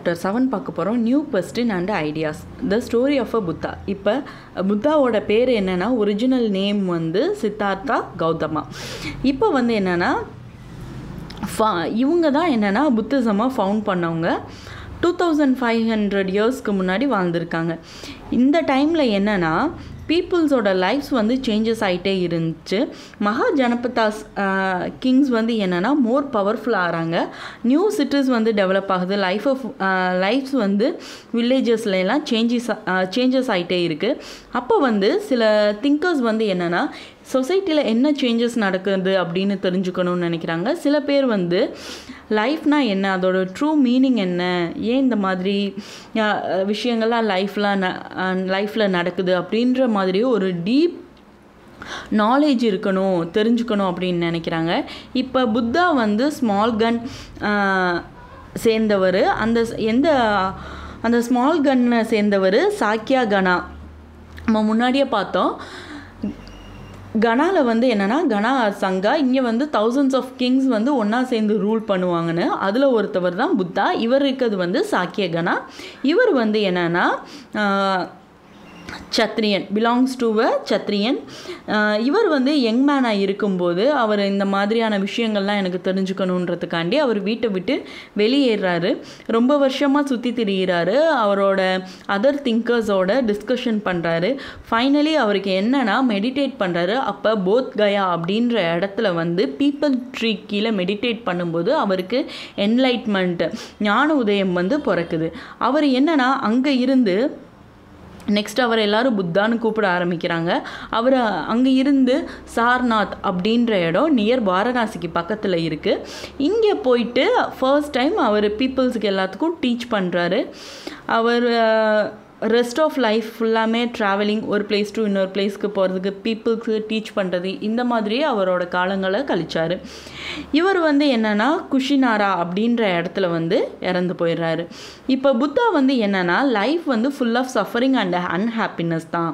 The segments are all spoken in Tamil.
சாப்டர் செவன் பார்க்க போகிறோம் new question and ideas the story of a Buddha இப்போ புத்தாவோட பேர் என்னென்னா ஒரிஜினல் நேம் வந்து சித்தார்த்தா கௌதமா இப்போ வந்து என்னென்னா ஃபா இவங்க தான் என்னென்னா புத்திசமாக ஃபவுண்ட் பண்ணவங்க டூ தௌசண்ட் ஃபைவ் ஹண்ட்ரட் இயர்ஸ்க்கு முன்னாடி வாழ்ந்திருக்காங்க இந்த டைமில் என்னென்னா பீப்புள்ஸோட லைஃப்ஸ் வந்து சேஞ்சஸ் ஆகிட்டே இருந்துச்சு மகா ஜனபதாஸ் கிங்ஸ் வந்து என்னென்னா மோர் பவர்ஃபுல் ஆகிறாங்க நியூ சிட்டிஸ் வந்து டெவலப் ஆகுது லைஃப் ஆஃப் லைஃப்ஸ் வந்து வில்லேஜஸ்ல எல்லாம் சேஞ்சஸ் சேஞ்சஸ் ஆகிட்டே இருக்குது அப்போ வந்து சில திங்கர்ஸ் வந்து என்னென்னா சொசைட்டியில் என்ன சேஞ்சஸ் நடக்குது அப்படின்னு தெரிஞ்சுக்கணும்னு நினைக்கிறாங்க சில பேர் வந்து லைஃப்னா என்ன அதோட ட்ரூ மீனிங் என்ன ஏன் இந்த மாதிரி விஷயங்கள்லாம் லைஃப்லாம் லைஃப்பில் நடக்குது அப்படின்ற மாதிரி ஒரு டீப் நாலேஜ் இருக்கணும் தெரிஞ்சுக்கணும் அப்படின்னு நினைக்கிறாங்க இப்போ புத்தா வந்து ஸ்மால் கன் சேர்ந்தவர் அந்த எந்த அந்த ஸ்மால் கன்னை சேர்ந்தவர் சாக்கியா கனா நம்ம முன்னாடியே பார்த்தோம் கனாவில் வந்து என்னென்னா கனா சங்கா இங்கே வந்து தௌசண்ட்ஸ் ஆஃப் கிங்ஸ் வந்து ஒன்றா சேர்ந்து ரூல் பண்ணுவாங்கன்னு அதில் ஒருத்தவர் தான் புத்தா இவர் இருக்கிறது வந்து சாக்கிய கனா இவர் வந்து என்னென்னா சத்ரியன் பிலாங்ஸ் டு அ சத்ரியன் இவர் வந்து யங் மேனாக இருக்கும்போது அவர் இந்த மாதிரியான விஷயங்கள்லாம் எனக்கு தெரிஞ்சுக்கணுன்றதுக்காண்டி அவர் வீட்டை விட்டு வெளியேறாரு ரொம்ப வருஷமாக சுற்றி திரிகிறாரு அவரோட அதர் திங்கர்ஸோட டிஸ்கஷன் பண்ணுறாரு ஃபைனலி அவருக்கு என்னென்னா மெடிடேட் பண்ணுறாரு அப்போ போத் கயா அப்படின்ற இடத்துல வந்து பீப்பிள் ட்ரீ கீழே மெடிடேட் பண்ணும்போது அவருக்கு என்லைட்மெண்ட் ஞான உதயம் வந்து பிறக்குது அவர் என்னென்னா அங்கே இருந்து நெக்ஸ்ட் அவர் எல்லாரும் புத்தான்னு கூப்பிட ஆரம்பிக்கிறாங்க அவர் அங்கே இருந்து சார்நாத் அப்படின்ற இடம் நியர் வாரணாசிக்கு பக்கத்தில் இருக்குது இங்கே போயிட்டு ஃபர்ஸ்ட் டைம் அவர் பீப்புள்ஸுக்கு எல்லாத்துக்கும் டீச் பண்ணுறாரு அவர் ரெஸ்ட் ஆஃப் லைஃப் ஃபுல்லாமே ட்ராவலிங் ஒரு பிளேஸ் டு இன்னொரு பிளேஸ்க்கு போகிறதுக்கு பீப்புள்ஸுக்கு டீச் பண்ணுறது இந்த மாதிரியே அவரோட காலங்களை கழிச்சார் இவர் வந்து என்னென்னா குஷினாரா அப்படின்ற இடத்துல வந்து இறந்து போயிடுறாரு இப்போ புத்தா வந்து என்னென்னா லைஃப் வந்து full of suffering and unhappiness தான்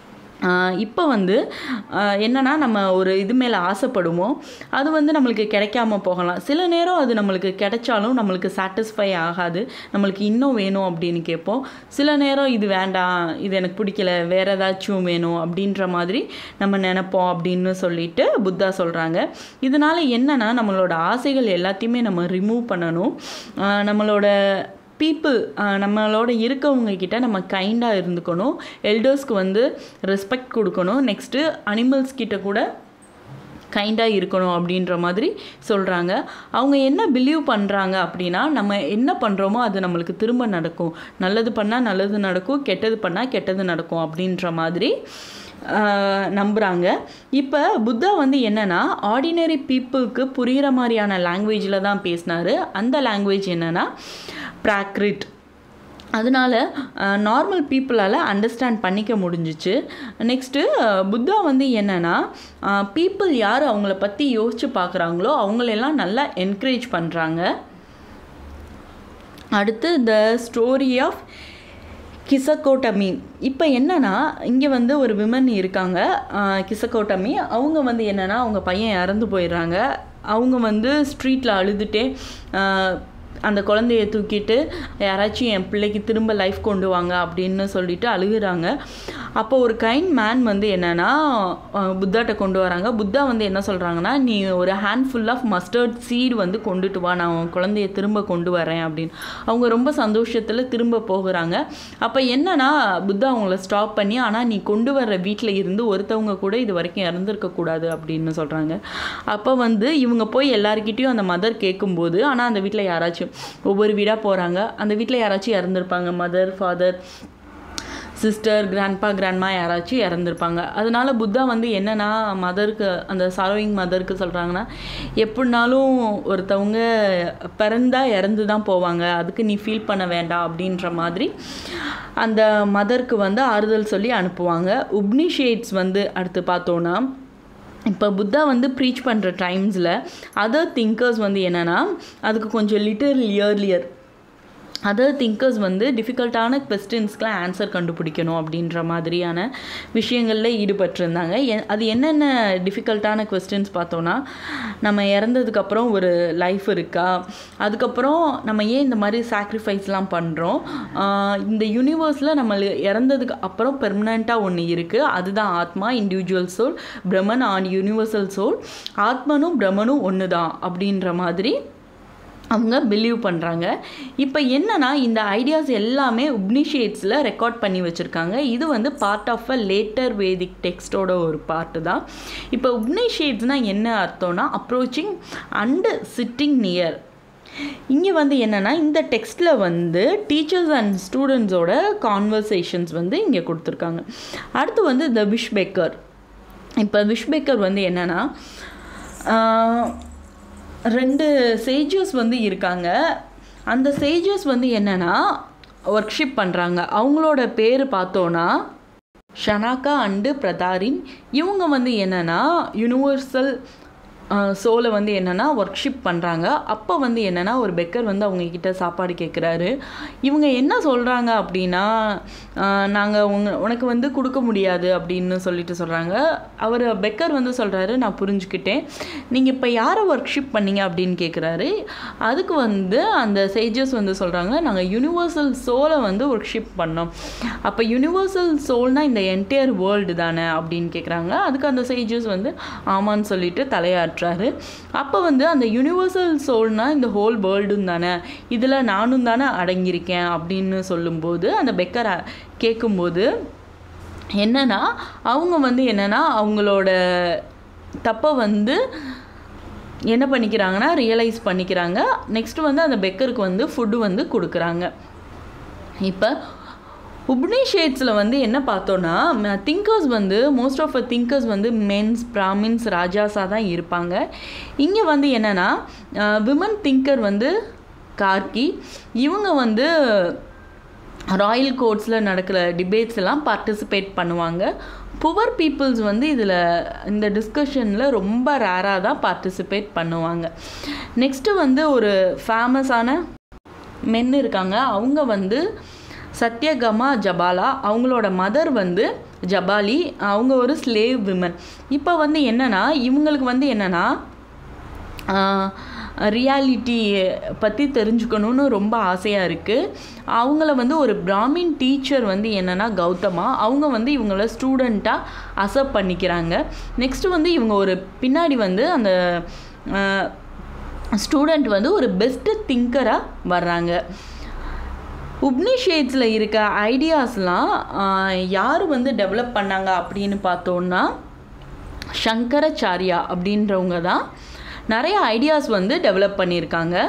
இப்போ வந்து என்னென்னா நம்ம ஒரு இது மேலே ஆசைப்படுவோம் அது வந்து நம்மளுக்கு கிடைக்காம போகலாம் சில நேரம் அது நம்மளுக்கு கிடைச்சாலும் நம்மளுக்கு சாட்டிஸ்ஃபை ஆகாது நம்மளுக்கு இன்னும் வேணும் அப்படின்னு கேட்போம் சில நேரம் இது வேண்டாம் இது எனக்கு பிடிக்கல வேறு ஏதாச்சும் வேணும் அப்படின்ற மாதிரி நம்ம நினைப்போம் அப்படின்னு சொல்லிட்டு புத்தா சொல்கிறாங்க இதனால் என்னென்னா நம்மளோட ஆசைகள் எல்லாத்தையுமே நம்ம ரிமூவ் பண்ணணும் நம்மளோட பீப்புள் நம்மளோட இருக்கவங்க கிட்ட நம்ம கைண்டாக இருந்துக்கணும் எல்டர்ஸ்க்கு வந்து ரெஸ்பெக்ட் கொடுக்கணும் நெக்ஸ்ட்டு அனிமல்ஸ் கிட்ட கூட கைண்டாக இருக்கணும் அப்படின்ற மாதிரி சொல்கிறாங்க அவங்க என்ன பிலீவ் பண்ணுறாங்க அப்படின்னா நம்ம என்ன பண்ணுறோமோ அது நம்மளுக்கு திரும்ப நடக்கும் நல்லது பண்ணால் நல்லது நடக்கும் கெட்டது பண்ணால் கெட்டது நடக்கும் அப்படின்ற மாதிரி நம்புகிறாங்க இப்போ புத்தா வந்து என்னென்னா ஆர்டினரி பீப்புளுக்கு புரிகிற மாதிரியான லாங்குவேஜில் தான் பேசினார் அந்த லாங்குவேஜ் என்னென்னா ப்ராக்ரிட் அதனால் நார்மல் பீப்புளால் அண்டர்ஸ்டாண்ட் பண்ணிக்க முடிஞ்சிச்சு நெக்ஸ்ட்டு புத்தா வந்து என்னென்னா பீப்புள் யார் அவங்கள பற்றி யோசித்து பார்க்குறாங்களோ அவங்களெல்லாம் நல்லா என்கரேஜ் பண்ணுறாங்க அடுத்து த ஸ்டோரி ஆஃப் கிசக்கோட்டமி இப்போ என்னென்னா இங்கே வந்து ஒரு விமன் இருக்காங்க கிசக்கோட்டமி அவங்க வந்து என்னென்னா அவங்க பையன் இறந்து போயிடுறாங்க அவங்க வந்து ஸ்ட்ரீட்டில் அழுதுகிட்டே அந்த குழந்தைய தூக்கிட்டு யாராச்சும் என் பிள்ளைக்கு திரும்ப லைஃப் கொண்டு வாங்க அப்படின்னு சொல்லிட்டு அழுகுறாங்க அப்போ ஒரு கைண்ட் மேன் வந்து என்னென்னா புத்தாட்ட கொண்டு வராங்க புத்தா வந்து என்ன சொல்கிறாங்கன்னா நீ ஒரு ஹேண்ட்ஃபுல் ஆஃப் மஸ்டர்ட் சீடு வந்து கொண்டுட்டு வா நான் உன் குழந்தைய திரும்ப கொண்டு வரேன் அப்படின்னு அவங்க ரொம்ப சந்தோஷத்தில் திரும்ப போகிறாங்க அப்போ என்னன்னா புத்தா அவங்கள ஸ்டாப் பண்ணி ஆனால் நீ கொண்டு வர்ற வீட்டில் இருந்து ஒருத்தவங்க கூட இது வரைக்கும் இறந்துருக்கக்கூடாது அப்படின்னு சொல்கிறாங்க அப்போ வந்து இவங்க போய் எல்லாருக்கிட்டேயும் அந்த மதர் கேட்கும்போது ஆனால் அந்த வீட்டில் யாராச்சும் ஒவ்வொரு வீடாக போகிறாங்க அந்த வீட்டில் யாராச்சும் இறந்துருப்பாங்க mother father sister grandpa grandma யாராச்சும் இறந்துருப்பாங்க அதனால புத்தா வந்து என்னென்னா மதருக்கு அந்த சாரோயிங் மதருக்கு சொல்கிறாங்கன்னா எப்படினாலும் ஒருத்தவங்க பிறந்தா இறந்து தான் போவாங்க அதுக்கு நீ ஃபீல் பண்ண வேண்டாம் அப்படின்ற மாதிரி அந்த மதருக்கு வந்து ஆறுதல் சொல்லி அனுப்புவாங்க உப்னிஷேட்ஸ் வந்து அடுத்து பார்த்தோன்னா இப்போ புத்தா வந்து ப்ரீச் பண்ணுற டைம்ஸில் அதர் திங்கர்ஸ் வந்து என்னென்னா அதுக்கு கொஞ்சம் லிட்டர் இயர்லியர் அதர் திங்கர்ஸ் வந்து டிஃபிகல்ட்டான கொஸ்டின்ஸ்க்கெலாம் ஆன்சர் கண்டுபிடிக்கணும் அப்படின்ற மாதிரியான விஷயங்களில் ஈடுபட்டிருந்தாங்க எ- அது என்னென்ன டிஃபிகல்ட்டான கொஸ்டின்ஸ் பார்த்தோன்னா நம்ம இறந்ததுக்கப்புறம் ஒரு லைஃப் இருக்கா அதுக்கப்புறம் நம்ம ஏன் இந்த மாதிரி சாக்ரிஃபைஸ்லாம் பண்ணுறோம் இந்த யூனிவர்ஸில் நம்ம இறந்ததுக்கு அப்புறம் பெர்மனண்ட்டாக ஒன்று இருக்குது அதுதான் ஆத்மா individual soul Brahman an universal soul ஆத்மனும் பிரம்மனும் ஒன்று தான் அப்படின்ற மாதிரி அவங்க பிலீவ் பண்ணுறாங்க இப்போ என்னன்னா இந்த ஐடியாஸ் எல்லாமே உப்னிஷேட்ஸில் ரெக்கார்ட் பண்ணி வச்சுருக்காங்க இது வந்து part of a later Vedic டெக்ஸ்டோட ஒரு பார்ட்டு தான் இப்போ உப்னிஷேட்ஸ்னால் என்ன அர்த்தம்னா அப்ரோச்சிங் அண்டு சிட்டிங் நியர் இங்கே வந்து என்னென்னா இந்த டெக்ஸ்ட்டில் வந்து டீச்சர்ஸ் அண்ட் ஸ்டூடெண்ட்ஸோட கான்வர்சேஷன்ஸ் வந்து இங்கே கொடுத்துருக்காங்க அடுத்து வந்து த விஷ் பேக்கர் இப்போ விஷ் பேக்கர் வந்து என்னென்னா ரெண்டு சேஜஸ் வந்து இருக்காங்க அந்த சேஜஸ் வந்து என்னென்னா ஒர்க்ஷிப் பண்ணுறாங்க அவங்களோட பேர் பார்த்தோன்னா ஷனாக்கா அண்டு பிரதாரின் இவங்க வந்து என்னென்னா யூனிவர்சல் சோலை வந்து என்னென்னா ஒர்க்ஷிப் பண்ணுறாங்க அப்போ வந்து என்னென்னா ஒரு பெக்கர் வந்து அவங்க கிட்ட சாப்பாடு கேட்குறாரு இவங்க என்ன சொல்கிறாங்க அப்படின்னா நாங்கள் உங்க உனக்கு வந்து கொடுக்க முடியாது அப்படின்னு சொல்லிட்டு சொல்கிறாங்க அவர் பெக்கர் வந்து சொல்கிறாரு நான் புரிஞ்சுக்கிட்டேன் நீங்கள் இப்போ யாரை ஒர்க்ஷிப் பண்ணீங்க அப்படின்னு கேட்குறாரு அதுக்கு வந்து அந்த சேஜஸ் வந்து சொல்கிறாங்க நாங்கள் யூனிவர்சல் சோலை வந்து ஒர்க்ஷிப் பண்ணோம் அப்போ யூனிவர்சல் சோல்னால் இந்த என்டையர் வேர்ல்டு தானே அப்படின்னு கேட்குறாங்க அதுக்கு அந்த சேஜஸ் வந்து ஆமான்னு சொல்லிட்டு தலையாட்டுறாரு அப்போ வந்து அந்த யூனிவர்சல் சோல்னால் இந்த ஹோல் வேர்ல்டும் தானே இதில் நானும் தானே அடங்கியிருக்கேன் அப்படின்னு சொல்லும்போது அந்த பெக்கர் அ- கேட்கும்போது என்னன்னா அவங்க வந்து என்னன்னா அவங்களோட தப்பை வந்து என்ன பண்ணிக்கிறாங்கன்னா ரியலைஸ் பண்ணிக்கிறாங்க நெக்ஸ்ட் வந்து அந்த பெக்கருக்கு வந்து ஃபுட்டு வந்து கொடுக்குறாங்க இப்போ உப்னிஷேட்ஸில் வந்து என்ன பார்த்தோன்னா திங்கர்ஸ் வந்து மோஸ்ட் ஆஃப் அ திங்கர்ஸ் வந்து மென்ஸ் பிராமின்ஸ் ராஜாஸாக தான் இருப்பாங்க இங்கே வந்து என்னென்னா விமன் திங்கர் வந்து கார்கி இவங்க வந்து ராயல் கோர்ட்ஸில் நடக்கிற டிபேட்ஸ் எல்லாம் பார்ட்டிசிபேட் பண்ணுவாங்க புவர் பீப்புள்ஸ் வந்து இதில் இந்த டிஸ்கஷனில் ரொம்ப ரேராக தான் பார்ட்டிசிபேட் பண்ணுவாங்க நெக்ஸ்ட்டு வந்து ஒரு ஃபேமஸான மென் இருக்காங்க அவங்க வந்து சத்யகமா ஜபாலா அவங்களோட மதர் வந்து ஜபாலி அவங்க ஒரு ஸ்லேவ் விமன் இப்போ வந்து என்னன்னா இவங்களுக்கு வந்து என்னன்னா ரியாலிட்டி பற்றி தெரிஞ்சுக்கணுன்னு ரொம்ப ஆசையாக இருக்குது அவங்கள வந்து ஒரு பிராமின் டீச்சர் வந்து என்னென்னா கௌதமா அவங்க வந்து இவங்கள ஸ்டூடெண்ட்டாக அசப்ட் பண்ணிக்கிறாங்க நெக்ஸ்ட்டு வந்து இவங்க ஒரு பின்னாடி வந்து அந்த ஸ்டூடெண்ட் வந்து ஒரு பெஸ்ட்டு திங்கராக வர்றாங்க உப்னிஷேட்ஸில் இருக்க ஐடியாஸ்லாம் யார் வந்து டெவலப் பண்ணாங்க அப்படின்னு பார்த்தோன்னா சங்கராச்சாரியா அப்படின்றவங்க தான் நிறைய ஐடியாஸ் வந்து டெவலப் பண்ணியிருக்காங்க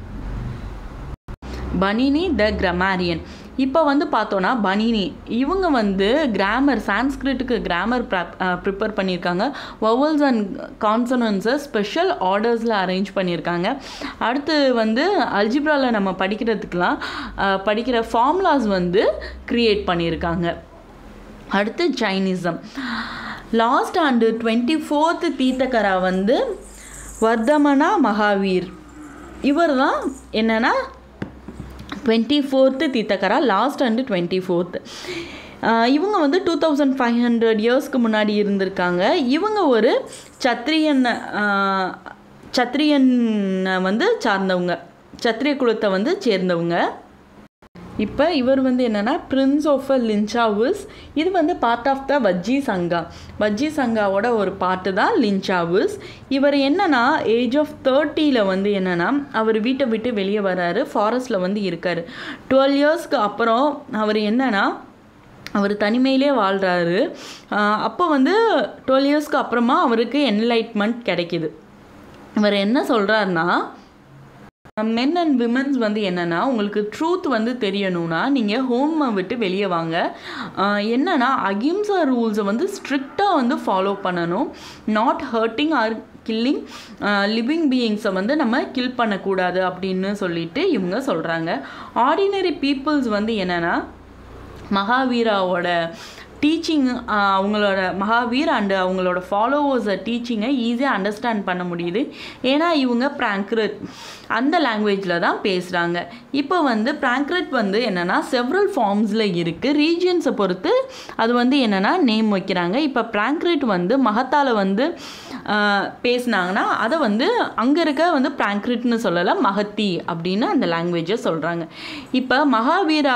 பனினி த கிராமரியன் இப்போ வந்து பார்த்தோன்னா பனினி இவங்க வந்து கிராமர் சான்ஸ்கிரிட்டுக்கு கிராமர் ப்ரிப்பேர் பண்ணியிருக்காங்க வவல்ஸ் அண்ட் கான்சனன்ஸை ஸ்பெஷல் ஆர்டர்ஸில் அரேஞ்ச் பண்ணியிருக்காங்க அடுத்து வந்து அல்ஜிப்ராவில் நம்ம படிக்கிறதுக்கெலாம் அஹ், படிக்கிற ஃபார்முலாஸ் வந்து க்ரியேட் பண்ணியிருக்காங்க அடுத்து Jainism last and twenty fourth Tirthankara வந்து வர்தமனா மகாவீர் இவர் தான் என்னென்னா twenty fourth Tirthankara last and twenty fourth இவங்க வந்து டூ தௌசண்ட் ஃபைவ் ஹண்ட்ரட் இயர்ஸ்க்கு முன்னாடி இருந்திருக்காங்க இவங்க ஒரு சத்திரியன் ஆஹ், சத்திரியன் வந்து சார்ந்தவங்க சத்திரிய குலத்தை வந்து சேர்ந்தவங்க இப்போ இவர் வந்து என்னென்னா பிரின்ஸ் ஆஃப் அ லின்சாவுஸ் இது வந்து part of the Vajji sangha Vajji சங்காவோட ஒரு பாட்டு தான் லின்சாவுஸ் இவர் என்னன்னா ஏஜ் ஆஃப் தேர்ட்டியில் வந்து என்னென்னா அவர் வீட்டை விட்டு வெளியே வராரு ஃபாரஸ்ட்டில் வந்து இருக்கார் டுவெல் இயர்ஸ்க்கு அப்புறம் அவர் என்னன்னா அவர் தனிமையிலே வாழ்கிறாரு அப்போ வந்து டுவெல் இயர்ஸ்க்கு அப்புறமா அவருக்கு என்லைட்மெண்ட் கிடைக்கிது இவர் என்ன சொல்கிறாருன்னா மென் அண்ட் விமன்ஸ் வந்து என்னென்னா உங்களுக்கு ட்ரூத் வந்து தெரியணும்னா நீங்கள் ஹோமை விட்டு வெளியே வாங்க ஆஹ் என்னன்னா அகிம்சா ரூல்ஸை வந்து ஸ்ட்ரிக்டாக வந்து ஃபாலோ பண்ணணும் not hurting or killing living பீயிங்ஸை வந்து நம்ம கில் பண்ணக்கூடாது அப்படின்னு சொல்லிட்டு இவங்க சொல்கிறாங்க ஆர்டினரி பீப்புள்ஸ் வந்து என்னென்னா மகாவீராவோட டீச்சிங் அவங்களோட மகாவீர் அண்டு அவங்களோட ஃபாலோவர்ஸை டீச்சிங்கை ஈஸியாக அண்டர்ஸ்டாண்ட் பண்ண முடியுது ஏன்னா இவங்க பிராங்க்ரிட் அந்த லாங்குவேஜில் தான் பேசுகிறாங்க இப்போ வந்து பிராங்க்ரிட் வந்து என்னென்னா செவ்ரல் ஃபார்ம்ஸில் இருக்குது ரீஜியன்ஸை பொறுத்து அது வந்து என்னென்னா நேம் வைக்கிறாங்க இப்போ பிராங்க்ரிட் வந்து மகத்தால் வந்து பேசுனாங்கன்னா அதை வந்து அங்கே இருக்க வந்து பிராங்க்ரிட்னு சொல்லலை மகத்தி அப்படின்னு அந்த லாங்குவேஜை சொல்கிறாங்க இப்போ மகாவீரா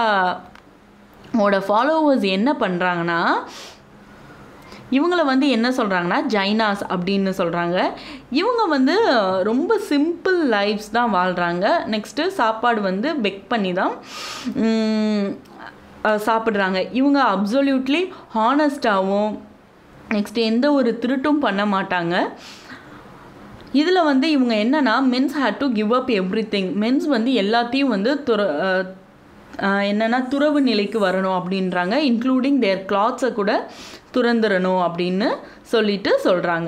ஓட ஃபாலோவர்ஸ் என்ன பண்ணுறாங்கன்னா இவங்கள வந்து என்ன சொல்கிறாங்கன்னா ஜைனாஸ் அப்படின்னு சொல்கிறாங்க இவங்க வந்து ரொம்ப சிம்பிள் லைஃப்ஸ் தான் வாழ்கிறாங்க நெக்ஸ்ட்டு சாப்பாடு வந்து பெக் பண்ணி தான் சாப்பிட்றாங்க இவங்க அப்சல்யூட்லி ஹானஸ்டாகவும் நெக்ஸ்ட் எந்த ஒரு திருட்டும் பண்ண மாட்டாங்க இதில் வந்து இவங்க என்னன்னா mens had to give up everything mens வந்து எல்லாத்தையும் வந்து துற என்னென்னா துறவு நிலைக்கு வரணும் அப்படின்றாங்க இன்க்ளூடிங் தேர் கிளாத்ஸை கூட துறந்துடணும் அப்படின்னு சொல்லிட்டு சொல்கிறாங்க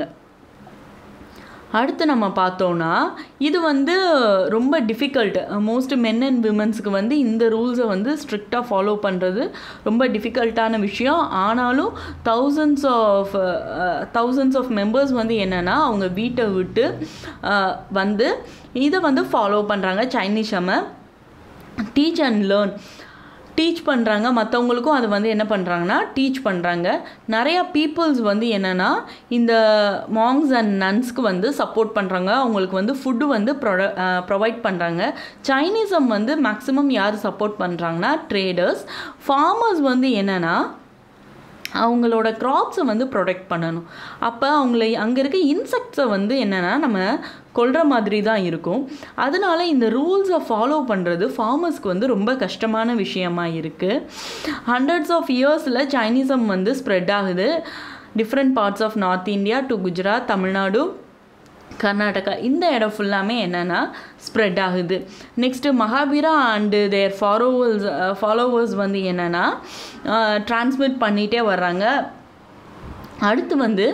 அடுத்து நம்ம பார்த்தோன்னா இது வந்து ரொம்ப டிஃபிகல்ட் மோஸ்ட் மென் அண்ட் விமன்ஸுக்கு வந்து இந்த ரூல்ஸை வந்து ஸ்ட்ரிக்டாக ஃபாலோ பண்ணுறது ரொம்ப டிஃபிகல்ட்டான விஷயம் ஆனாலும் thousands of thousands of members வந்து என்னென்னா அவங்க வீட்டை விட்டு வந்து இதை வந்து ஃபாலோ பண்ணுறாங்க சைனீஸ் அம்ம டீச் அண்ட் லேர்ன் டீச் பண்ணுறாங்க மற்றவங்களுக்கும் அதை வந்து என்ன பண்ணுறாங்கன்னா டீச் பண்ணுறாங்க நிறையா பீப்புள்ஸ் வந்து என்னென்னா இந்த மாங்ஸ் அண்ட் நன்ஸ்க்கு வந்து சப்போர்ட் பண்ணுறாங்க அவங்களுக்கு வந்து ஃபுட்டு வந்து ப்ரொட ப்ரொவைட் பண்ணுறாங்க சைனீஸம் வந்து மேக்ஸிமம் யார் சப்போர்ட் பண்ணுறாங்கன்னா ட்ரேடர்ஸ் ஃபார்மர்ஸ் வந்து என்னென்னா அவங்களோட க்ராப்ஸை வந்து ப்ரொடெக்ட் பண்ணணும் அப்போ அவங்கள அங்கே இருக்க இன்செக்ட்ஸை வந்து என்னென்னா நம்ம கொள்கிற மாதிரி தான் இருக்கும் அதனால இந்த ரூல்ஸை ஃபாலோ பண்ணுறது ஃபார்மர்ஸ்க்கு வந்து ரொம்ப கஷ்டமான விஷயமா இருக்குது ஹண்ட்ரட்ஸ் ஆஃப் இயர்ஸில் சைனீசம் வந்து ஸ்ப்ரெட் ஆகுது different parts of north India to Gujarat Tamil Nadu Karnataka இந்த இடம் ஃபுல்லாமே என்னென்னா ஸ்ப்ரெட் ஆகுது next மகாபீரா and there followers followers வந்து என்னென்னா டிரான்ஸ்மிட் பண்ணிகிட்டே வர்றாங்க அடுத்து வந்து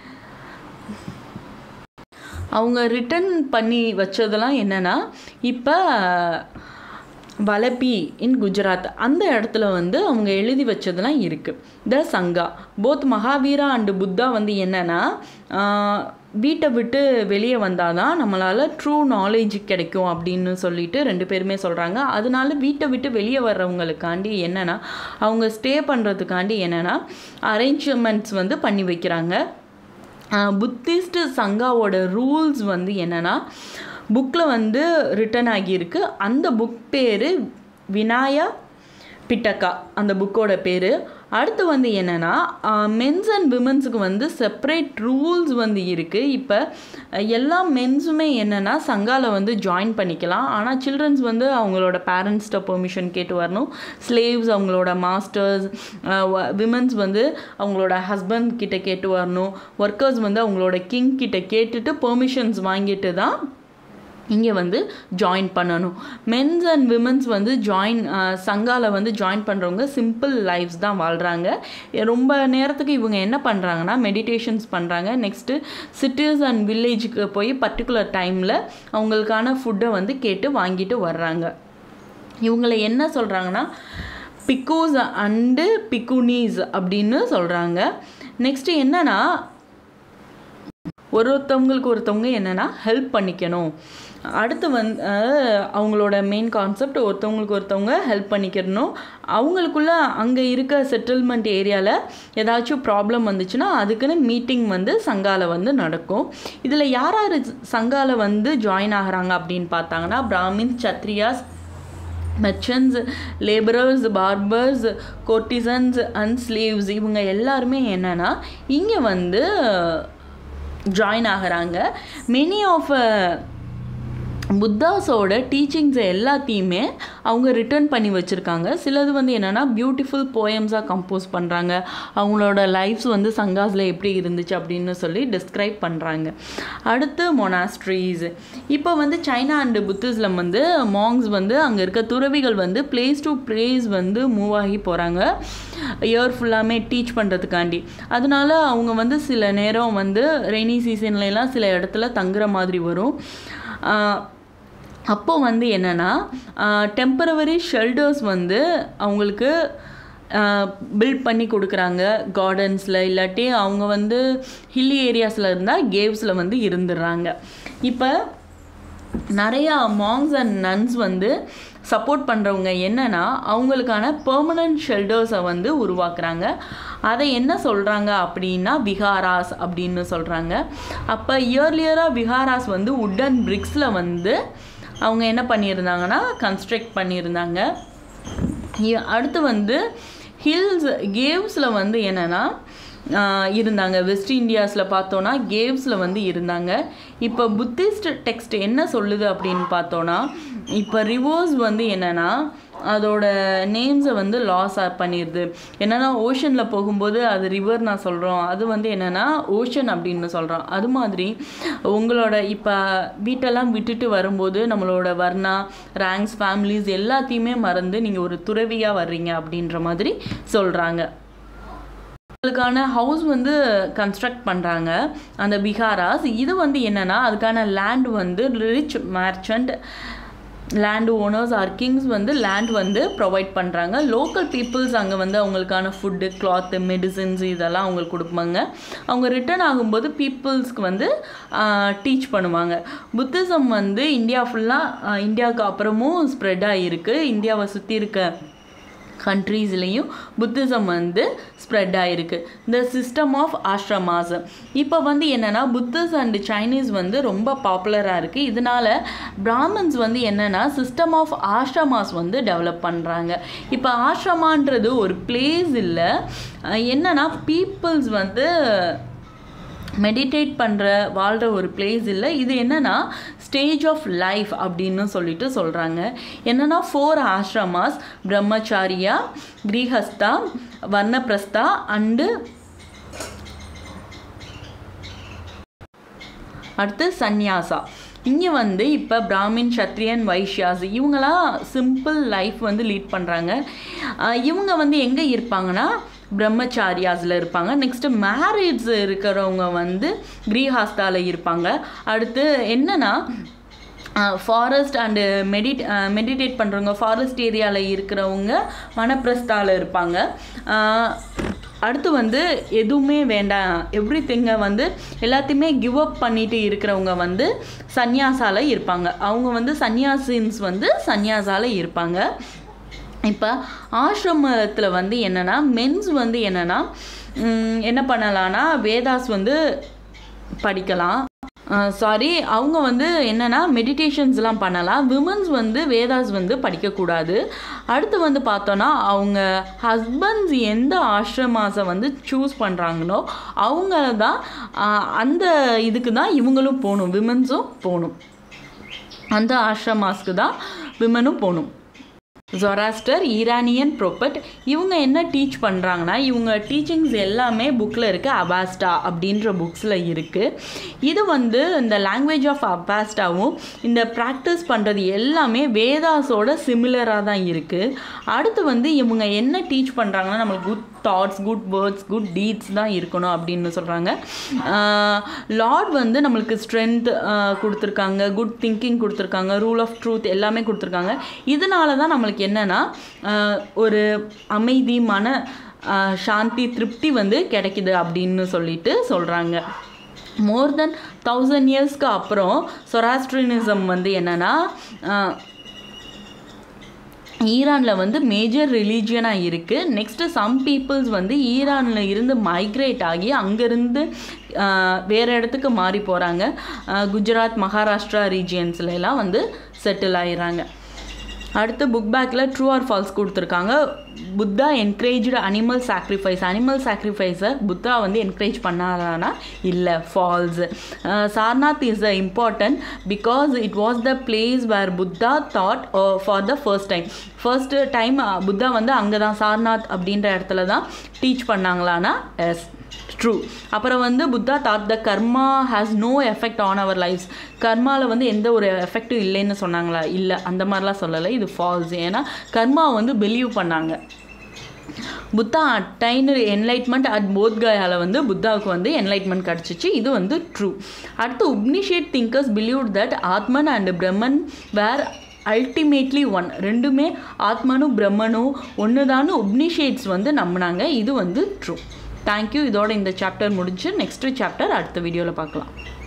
அவங்க ரிட்டன் பண்ணி வச்சதெல்லாம் என்னென்னா இப்போ வலப்பி இன் குஜராத் அந்த இடத்துல வந்து அவங்க எழுதி வச்சதெல்லாம் இருக்குது the sangha both Mahavira and Buddha வந்து என்னென்னா வீட்டை விட்டு வெளியே வந்தால் தான் நம்மளால் ட்ரூ நாலேஜ் கிடைக்கும் அப்படின்னு சொல்லிட்டு ரெண்டு பேருமே சொல்கிறாங்க அதனால வீட்டை விட்டு வெளியே வர்றவங்களுக்காண்டி என்னென்னா அவங்க ஸ்டே பண்ணுறதுக்காண்டி என்னென்னா அரேஞ்ச்மெண்ட்ஸ் வந்து பண்ணி வைக்கிறாங்க புத்திஸ்ட் சங்காவோட ரூல்ஸ் வந்து என்னென்னா புக்கில் வந்து ரிட்டன் ஆகியிருக்கு அந்த புக் பேர் வினாயா பிட்டக்கா அந்த புக்கோட பேர் அடுத்து வந்து என்னென்னா மென்ஸ் அண்ட் விமன்ஸுக்கு வந்து செப்பரேட் ரூல்ஸ் வந்து இருக்குது இப்போ எல்லா மென்ஸுமே என்னென்னா சங்கால வந்து ஜாயின் பண்ணிக்கலாம் ஆனால் சில்ட்ரன்ஸ் வந்து அவங்களோட பேரண்ட்ஸ்கிட்ட பெர்மிஷன் கேட்டு வரணும் ஸ்லேவ்ஸ் அவங்களோட மாஸ்டர்ஸ் விமன்ஸ் வந்து அவங்களோட ஹஸ்பண்ட் கிட்ட கேட்டு வரணும் ஒர்க்கர்ஸ் வந்து அவங்களோட கிங் கிட்ட கேட்டுட்டு பெர்மிஷன்ஸ் வாங்கிட்டு தான் இங்கே வந்து ஜாயின் பண்ணணும் மென்ஸ் அண்ட் விமன்ஸ் வந்து ஜாயின் சங்கால வந்து ஜாயின் பண்ணுறவங்க சிம்பிள் லைஃப்ஸ் தான் வாழ்கிறாங்க ரொம்ப நேரத்துக்கு இவங்க என்ன பண்ணுறாங்கன்னா மெடிடேஷன்ஸ் பண்ணுறாங்க நெக்ஸ்ட்டு சிட்டிஸ் அண்ட் வில்லேஜுக்கு போய் பர்டிகுலர் டைமில் அவங்களுக்கான ஃபுட்டை வந்து கேட்டு வாங்கிட்டு வர்றாங்க இவங்களை என்ன சொல்கிறாங்கன்னா பிக்கூஸ் அண்டு பிக்குனீஸ் அப்படின்னு சொல்கிறாங்க நெக்ஸ்ட்டு என்னன்னா ஒருத்தவங்களுக்கு ஒருத்தவங்க என்னென்னா ஹெல்ப் பண்ணிக்கணும் அடுத்து வந்து அவங்களோட மெயின் கான்செப்ட் ஒருத்தவங்களுக்கு ஒருத்தவங்க ஹெல்ப் பண்ணிக்கிறணும் அவங்களுக்குள்ள அங்கே இருக்க செட்டில்மெண்ட் ஏரியாவில் ஏதாச்சும் ப்ராப்ளம் வந்துச்சுன்னா அதுக்குன்னு மீட்டிங் வந்து சங்கால வந்து நடக்கும் இதில் யார் யார் சங்கால வந்து ஜாயின் ஆகிறாங்க அப்படின்னு பார்த்தாங்கன்னா Brahmins Kshatriyas merchants labourers barbers courtesans and slaves இவங்க எல்லாருமே என்னென்னா இங்கே வந்து ஜாயின் ஆகிறாங்க மெனி ஆஃப் புத்தாஸோட டீச்சிங்ஸ் எல்லாத்தையுமே அவங்க ரிட்டர்ன் பண்ணி வச்சுருக்காங்க சிலது வந்து என்னென்னா பியூட்டிஃபுல் போயம்ஸாக கம்போஸ் பண்ணுறாங்க அவங்களோட லைஃப்ஸ் வந்து சங்காஸில் எப்படி இருந்துச்சு அப்படின்னு சொல்லி டிஸ்கிரைப் பண்ணுறாங்க அடுத்து மொனாஸ்ட்ரீஸ் இப்போ வந்து சைனா அண்டு புத்திஸ்லம் வந்து மாங்ஸ் வந்து அங்கே இருக்க துறவிகள் வந்து பிளேஸ் டு பிளேஸ் வந்து மூவ் ஆகி போகிறாங்க இயர் ஃபுல்லாமே டீச் பண்ணுறதுக்காண்டி அதனால அவங்க வந்து சில நேரம் வந்து ரெய்னி சீசன்லலாம் சில இடத்துல தங்குற மாதிரி வரும் அப்போது வந்து என்னென்னா டெம்பரவரி ஷெல்டர்ஸ் வந்து அவங்களுக்கு பில்ட் பண்ணி கொடுக்குறாங்க கார்டன்ஸில் இல்லாட்டி அவங்க வந்து ஹில்லி ஏரியாஸில் இருந்தால் கேவ்ஸில் வந்து இருந்துடுறாங்க இப்போ நிறையா மாங்ஸ் அண்ட் நன்ஸ் வந்து சப்போர்ட் பண்ணுறவங்க என்னன்னா அவங்களுக்கான பெர்மனன்ட் ஷெல்டர்ஸை வந்து உருவாக்குறாங்க அதை என்ன சொல்கிறாங்க அப்படின்னா விஹாராஸ் அப்படின்னு சொல்கிறாங்க அப்போ இயர்லியராக விஹாராஸ் வந்து உட்டன் பிரிக்ஸில் வந்து அவங்க என்ன பண்ணியிருந்தாங்கன்னா கன்ஸ்ட்ரக்ட் பண்ணியிருந்தாங்க இ- அடுத்து வந்து ஹில்ஸ் கேவ்ஸில் வந்து என்னென்னா இருந்தாங்க வெஸ்ட் இந்தியாஸில் பார்த்தோன்னா கேவ்ஸில் வந்து இருந்தாங்க இப்போ புத்திஸ்ட் டெக்ஸ்ட் என்ன சொல்லுது அப்படின்னு பார்த்தோன்னா இப்போ ரிவர்ஸ் வந்து என்னென்னா அதோட நேம்ஸை வந்து லாஸ் பண்ணிடுது என்னென்னா ஓஷனில் போகும்போது அது ரிவர் நான் சொல்கிறோம் அது வந்து என்னென்னா ஓஷன் அப்படின்னு சொல்கிறோம் அது மாதிரி உங்களோட இப்போ வீட்டெல்லாம் விட்டுட்டு வரும்போது நம்மளோட வர்ணா ரேங்க்ஸ் ஃபேமிலிஸ் எல்லாத்தையுமே மறந்து நீங்கள் ஒரு துறவியாக வர்றீங்க அப்படின்ற மாதிரி சொல்கிறாங்க அதுக்கான ஹவுஸ் வந்து கன்ஸ்ட்ரக்ட் பண்ணுறாங்க அந்த பிஹாராஸ் இது வந்து என்னென்னா அதுக்கான லேண்ட் வந்து rich merchant land owners or kings வந்து லேண்ட் வந்து ப்ரொவைட் பண்ணுறாங்க லோக்கல் பீப்புள்ஸ் அங்கே வந்து அவங்களுக்கான ஃபுட்டு கிளாத்து மெடிசின்ஸ் இதெல்லாம் அவங்களுக்கு கொடுப்பாங்க அவங்க ரிட்டர்ன் ஆகும்போது பீப்புள்ஸ்க்கு வந்து டீச் பண்ணுவாங்க புத்திசம் வந்து இந்தியா ஃபுல்லாக இந்தியாவுக்கு அப்புறமும் ஸ்ப்ரெட் ஆகிருக்கு இந்தியாவை சுற்றி இருக்க கண்ட்ரீஸ்லேயும் புத்திசம் வந்து ஸ்ப்ரெட் ஆகிருக்கு இந்த சிஸ்டம் ஆஃப் ஆஷ்ரமாஸ் இப்போ வந்து என்னென்னா புத்திஸ் அண்ட் சைனீஸ் வந்து ரொம்ப பாப்புலராக இருக்குது இதனால பிராமின்ஸ் வந்து என்னென்னா சிஸ்டம் ஆஃப் ஆஷ்ரமாஸ் வந்து டெவலப் பண்ணுறாங்க இப்போ ஆஷ்ரமான்றது ஒரு பிளேஸ் இல்லை அஹ் என்னன்னா பீப்புள்ஸ் வந்து மெடிடேட் பண்ணுற வாழ்கிற ஒரு பிளேஸ் இல்லை இது என்னன்னா ஸ்டேஜ் ஆஃப் லைஃப் அப்படின்னு சொல்லிட்டு சொல்கிறாங்க என்னன்னா ஃபோர் ஆஷ்ரமாஸ் பிரம்மச்சாரியா கிரீஹஸ்தா வர்ணப்பிரஸ்தா அண்டு அடுத்து சந்நியாசா இங்கே வந்து இப்போ பிராமின் சத்ரியன் வைஷ்யாஸ் இவங்களாம் சிம்பிள் லைஃப் வந்து லீட் பண்ணுறாங்க இவங்க வந்து எங்கே இருப்பாங்கன்னா பிரம்மச்சாரியாஸில் இருப்பாங்க நெக்ஸ்ட்டு மேரேஜ் இருக்கிறவங்க வந்து கிரீஹாஸ்தாவில் இருப்பாங்க அடுத்து என்னன்னா ஃபாரஸ்ட் அண்டு மெடிட் மெடிடேட் பண்ணுறவங்க ஃபாரஸ்ட் ஏரியாவில் இருக்கிறவங்க வனப்பிரஸ்தாவில் இருப்பாங்க அஹ் அடுத்து வந்து எதுவுமே வேண்டாம் எவ்ரி திங்கை வந்து எல்லாத்தையுமே கிவ் அப் பண்ணிட்டு இருக்கிறவங்க வந்து சந்நியாசால இருப்பாங்க அவங்க வந்து சந்நியாசின்ஸ் வந்து சந்நியாசால இருப்பாங்க இப்போ ஆசிரமத்தில் வந்து என்னென்னா மென்ஸ் வந்து என்னென்னா என்ன பண்ணலான்னா வேதாஸ் வந்து படிக்கலாம் சாரி அவங்க வந்து என்னென்னா மெடிடேஷன்ஸ்லாம் பண்ணலாம் விமன்ஸ் வந்து வேதாஸ் வந்து படிக்கக்கூடாது அடுத்து வந்து பார்த்தோன்னா அவங்க ஹஸ்பண்ட்ஸ் எந்த ஆசிரமாஸை வந்து சூஸ் பண்ணுறாங்களோ அவங்க தான் ஆஹ், அந்த இதுக்கு தான் இவங்களும் போகணும் விமன்ஸும் போகணும் அந்த ஆசிரமாஸ்க்கு தான் விமனும் போகணும் ஜொராஸ்டர் ஈரானியன் ப்ரோப்பட் இவங்க என்ன டீச் பண்ணுறாங்கன்னா இவங்க டீச்சிங்ஸ் எல்லாமே புக்கில் இருக்குது அபாஸ்டா அப்படின்ற புக்ஸில் இருக்குது இது வந்து இந்த லாங்குவேஜ் ஆஃப் அபாஸ்டாவும் இந்த ப்ராக்டிஸ் பண்ணுறது எல்லாமே வேதாஸோட சிமிலராக தான் இருக்குது அடுத்து வந்து இவங்க என்ன டீச் பண்ணுறாங்கன்னா நம்மளுக்கு good thoughts good words good deeds தான் இருக்கணும் அப்படின்னு சொல்கிறாங்க லார்ட் வந்து நம்மளுக்கு ஸ்ட்ரென்த் கொடுத்துருக்காங்க குட் திங்கிங் கொடுத்துருக்காங்க ரூல் ஆஃப் ட்ரூத் எல்லாமே கொடுத்துருக்காங்க இதனால தான் நம்மளுக்கு என்னென்னா ஒரு அமைதி மன ஆஹ், சாந்தி திருப்தி வந்து கிடைக்குது அப்படின்னு சொல்லிட்டு சொல்கிறாங்க மோர் தென் தௌசண்ட் இயர்ஸ்க்கு அப்புறம் சொராஸ்ட்ரினிசம் வந்து என்னென்னா ஈரானில் வந்து மேஜர் ரிலீஜியனாக இருக்குது நெக்ஸ்ட்டு சம் பீப்புள்ஸ் வந்து ஈரானில் இருந்து மைக்ரேட் ஆகி அங்கேருந்து வேறு இடத்துக்கு மாறி போகிறாங்க குஜராத் மகாராஷ்டிரா ரீஜியன்ஸ்ல எல்லாம் வந்து செட்டில் ஆயிடுறாங்க அடுத்து புக் பேக்கில் ட்ரூ ஆர் ஃபால்ஸ் கொடுத்துருக்காங்க Buddha encouraged animal sacrifice animal சாக்ரிஃபைஸை புத்தா வந்து என்கரேஜ் பண்ணாரானா இல்லை false Sarnath is a important because it was the place where Buddha taught for the first time first time Buddha வந்து அங்கே தான் சார்நாத் அப்படின்ற இடத்துல தான் டீச் பண்ணாங்களான்னா எஸ் ட்ரூ அப்புறம் வந்து Buddha taught the karma has no effect on our lives கர்மாவில் வந்து எந்த ஒரு எஃபெக்ட்டும் இல்லைன்னு சொன்னாங்களா இல்லை அந்த மாதிரிலாம் சொல்லலை இது ஃபால்ஸ் ஏன்னா கர்மா வந்து பிலீவ் பண்ணாங்க புத்தா அட்டைன் என்லைட்மெண்ட் அட் போத்கயால வந்து புத்தாவுக்கு வந்து என்லைட்மெண்ட் கிடச்சிச்சு இது வந்து ட்ரூ அடுத்து Upanishadic thinkers believe that atman and brahman were ultimately one ரெண்டுமே ஆத்மனும் பிரம்மனும் ஒன்று தான் உப்னிஷேட்ஸ் வந்து நம்பினாங்க இது வந்து ட்ரூ தேங்க்யூ இதோட இந்த சாப்டர் முடிஞ்சு நெக்ஸ்ட் சாப்டர் அடுத்த வீடியோவில் பார்க்கலாம்